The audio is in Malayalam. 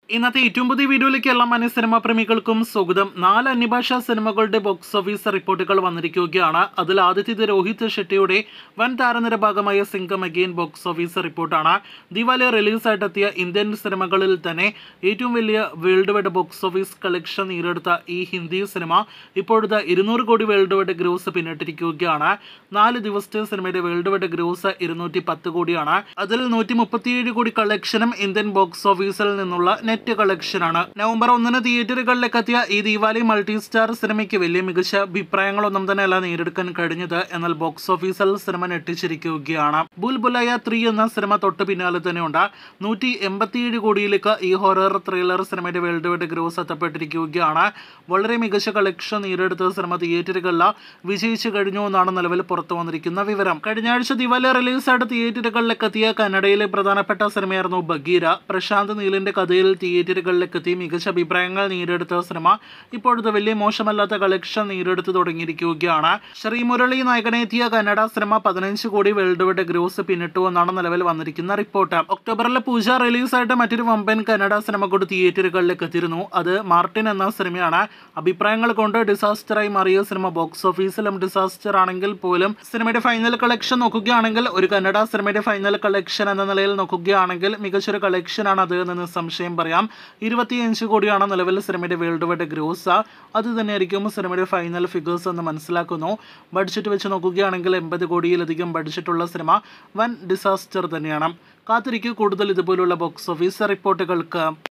ഇന്നത്തെ ഏറ്റവും പുതിയ വീഡിയോയിലേക്ക് എല്ലാ മനു സിനിമാ പ്രേമികൾക്കും സ്വാഗതം നാല് അന്യഭാഷാ സിനിമകളുടെ ബോക്സ് ഓഫീസ് റിപ്പോർട്ടുകൾ വന്നിരിക്കുകയാണ് അതിൽ ആദ്യത്തേത് രോഹിത് ഷെട്ടിയുടെ വൻ താരനിര ഭാഗമായ സിംഗം അഗെയിൻ ബോക്സ് ഓഫീസ് റിപ്പോർട്ടാണ് ദിവാലി റിലീസായിട്ടെത്തിയ ഇന്ത്യൻ സിനിമകളിൽ തന്നെ ഏറ്റവും വലിയ world wide box office collection നേടിയെടുത്ത ഈ ഹിന്ദി സിനിമ ഇപ്പോഴത്തെ ഇരുന്നൂറ് കോടി വേൾഡ് വൈഡ് ഗ്രോസ് പിന്നിട്ടിരിക്കുകയാണ് നാല് ദിവസത്തെ സിനിമയുടെ വേൾഡ് വൈഡ് ഗ്രോസ് ഇരുന്നൂറ്റി പത്ത് കോടിയാണ് അതിൽ നൂറ്റി മുപ്പത്തിയേഴ് കോടി കളക്ഷനും ഇന്ത്യൻ ബോക്സ് ഓഫീസിൽ നിന്നുള്ള നെറ്റ് കളക്ഷനാണ് നവംബർ ഒന്നിന് തിയേറ്ററുകളിലേക്ക് എത്തിയ ഈ ദീപാവലി മൾട്ടി സ്റ്റാർ സിനിമയ്ക്ക് വലിയ മികച്ച അഭിപ്രായങ്ങളൊന്നും തന്നെ അല്ല നേടിയെടുക്കാൻ കഴിഞ്ഞത് എന്നാൽ ബോക്സ് ഓഫീസിൽ സിനിമ ഞെട്ടിച്ചിരിക്കുകയാണ് ബുൽബുലയ ത്രീ എന്ന സിനിമ തൊട്ട് പിന്നാലെ തന്നെയുണ്ട് നൂറ്റി എൺപത്തിയേഴ് കോടിയിലേക്ക് ഈ ഹൊറർ ത്രില്ലർ സിനിമയുടെ വേൾഡ് വൈഡ് ഗ്രോസ് എത്തപ്പെട്ടിരിക്കുകയാണ് വളരെ മികച്ച കളക്ഷൻ നേടിയെടുത്ത സിനിമ തിയേറ്ററുകളിൽ വിജയിച്ചു കഴിഞ്ഞു എന്നാണ് നിലവിൽ പുറത്തു വന്നിരിക്കുന്ന വിവരം കഴിഞ്ഞ ആഴ്ച ദിവാലി റിലീസായിട്ട് തിയേറ്ററുകളിലേക്ക് എത്തിയ കന്നഡയിലെ പ്രധാനപ്പെട്ട സിനിമയായിരുന്നു ബഗീര പ്രശാന്ത് നീലിന്റെ കഥയിൽ തിയേറ്ററുകളിലേക്ക് എത്തി മികച്ച അഭിപ്രായങ്ങൾ നേടിയെടുത്ത സിനിമ ഇപ്പോഴത്തെ വലിയ മോശമല്ലാത്ത കളക്ഷൻ നേടിയെടുത്ത് തുടങ്ങിയിരിക്കുകയാണ് ശ്രീമുരളി നായകനെ എത്തിയ കന്നഡ സിനിമ പതിനഞ്ച് കോടി വേൾഡ് വൈഡ് ഗ്രോസ് പിന്നിട്ടു എന്നാണ് നിലവിൽ വന്നിരിക്കുന്ന റിപ്പോർട്ട് ഒക്ടോബറിൽ പൂജ റിലീസായിട്ട് മറ്റൊരു വമ്പൻ കന്നഡ സിനിമ കൂടി തിയേറ്ററുകളിലേക്ക് എത്തിയിരുന്നു അത് മാർട്ടിൻ എന്ന സിനിമയാണ് അഭിപ്രായങ്ങൾ കൊണ്ട് ഡിസാസ്റ്ററായി മാറിയ സിനിമ ബോക്സ് ഓഫീസിലും ഡിസാസ്റ്റർ ആണെങ്കിൽ പോലും സിനിമയുടെ ഫൈനൽ കളക്ഷൻ നോക്കുകയാണെങ്കിൽ ഒരു കന്നഡ സിനിമയുടെ ഫൈനൽ കളക്ഷൻ എന്ന നിലയിൽ നോക്കുകയാണെങ്കിൽ മികച്ചൊരു കളക്ഷനാണ് അത് എന്ന് സംശയം പറയാം ഇരുപത്തിയഞ്ച് കോടിയാണ് നിലവിൽ സിനിമയുടെ വേൾഡ് വൈഡ് ഗ്രോസ് അത് തന്നെയായിരിക്കും സിനിമയുടെ ഫൈനൽ ഫിഗേഴ്സ് എന്ന് മനസ്സിലാക്കുന്നു ബഡ്ജറ്റ് വെച്ച് നോക്കുകയാണെങ്കിൽ എൺപത് കോടിയിലധികം ബഡ്ജറ്റുള്ള സിനിമ വൻ ഡിസാസ്റ്റർ തന്നെയാണ് കാത്തിരിക്കൂ കൂടുതൽ ഇതുപോലുള്ള ബോക്സ് ഓഫീസ് റിപ്പോർട്ടുകൾക്ക്